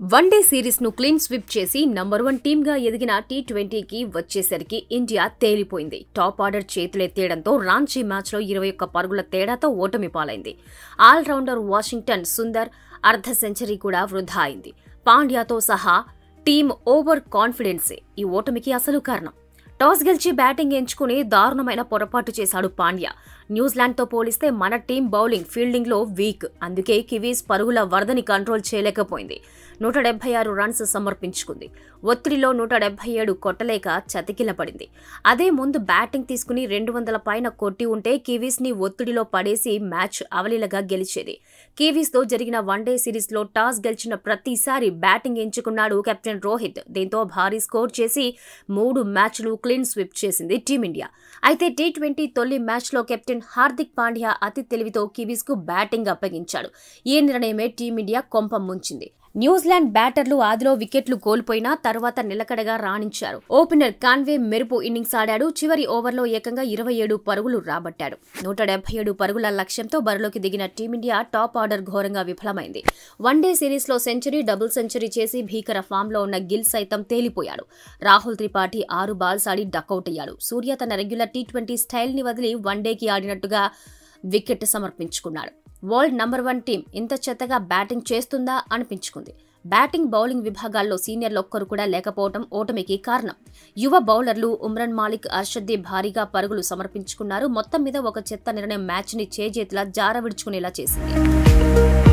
one day series ను clean sweep చేసి number one team గా ఎదిగిన టీ ట్వంటీకి వచ్చేసరికి ఇండియా తేలిపోయింది టాప్ ఆర్డర్ చేతులెత్తేయడంతో రాంచీ మ్యాచ్ లో ఇరవై ఒక్క పరుగుల తేడాతో ఓటమి పాలైంది ఆల్రౌండర్ వాషింగ్టన్ సుందర్ అర్ధ సెంచరీ కూడా వృధా అయింది పాండ్యాతో సహా టీమ్ ఓవర్ కాన్ఫిడెన్సే ఈ ఓటమికి అసలు కారణం టాస్ గెలిచి బ్యాటింగ్ ఎంచుకుని దారుణమైన పొరపాటు చేశాడు పాండ్యా న్యూజిలాండ్తో పోలిస్తే మన టీం బౌలింగ్ ఫీల్డింగ్లో వీక్ అందుకే కివీస్ పరుగుల వరదని కంట్రోల్ చేయలేకపోయింది నూట డెబ్బై ఆరు రన్స్ సమర్పించుకుంది ఒత్తిడిలో నూట డెబ్బై ఏడు కొట్టలేక చతికిలపడింది అదే ముందు బ్యాటింగ్ తీసుకుని రెండు వందల పైన కొట్టి ఉంటే కివీస్ ని ఒత్తిడిలో పడేసి మ్యాచ్ అవలీలగా గెలిచేది కివీస్ తో జరిగిన వన్డే సిరీస్ లో టాస్ గెలిచిన ప్రతిసారి బ్యాటింగ్ ఎంచుకున్నాడు కెప్టెన్ రోహిత్ దీంతో భారీ స్కోర్ చేసి మూడు మ్యాచ్లు క్లీన్ స్విప్ చేసింది టీమిండియా అయితే టీ ట్వంటీ తొలి మ్యాచ్లో కెప్టెన్ హార్దిక్ పాండ్యా అతి తెలివితో కివీస్ కు బ్యాటింగ్ అప్పగించాడు ఈ నిర్ణయమే టీమిండియా కొంపం ముంచింది న్యూజిలాండ్ బ్యాటర్లు ఆదిలో వికెట్లు కోల్పోయినా తర్వాత నిలకడగా రాణించారు ఓపెనర్ కాన్వే మెరుపు ఇన్నింగ్స్ ఆడాడు చివరి ఓవర్లో ఏకంగా ఇరవై ఏడు పరుగులు రాబట్టాడు నూట డెబ్బై ఏడు పరుగుల లక్ష్యంతో బరిలోకి దిగిన టీమిండియా టాప్ ఆర్డర్ ఘోరంగా విఫలమైంది వన్డే సిరీస్లో సెంచరీ డబుల్ సెంచరీ చేసి భీకర ఫామ్లో ఉన్న గిల్ సైతం తేలిపోయాడు రాహుల్ త్రిపాఠి ఆరు బాల్స్ ఆడి డకౌట్ అయ్యాడు సూర్య తన రెగ్యులర్ టీ ట్వంటీ స్టైల్ని వదిలి వన్డేకి ఆడినట్టుగా వికెట్ సమర్పించుకున్నాడు వరల్డ్ నంబర్ వన్ టీం ఇంత చెత్తగా బ్యాటింగ్ చేస్తుందా అనిపించుకుంది బ్యాటింగ్ బౌలింగ్ విభాగాల్లో సీనియర్లు ఒక్కరు కూడా లేకపోవడం ఓటమికి కారణం యువ బౌలర్లు ఉమ్రన్ మాలిక్ అర్షద్దీ భారీగా పరుగులు సమర్పించుకున్నారు మొత్తం మీద ఒక చెత్త నిర్ణయం మ్యాచ్ని చేజేతిలా జార విడుచుకునేలా చేసింది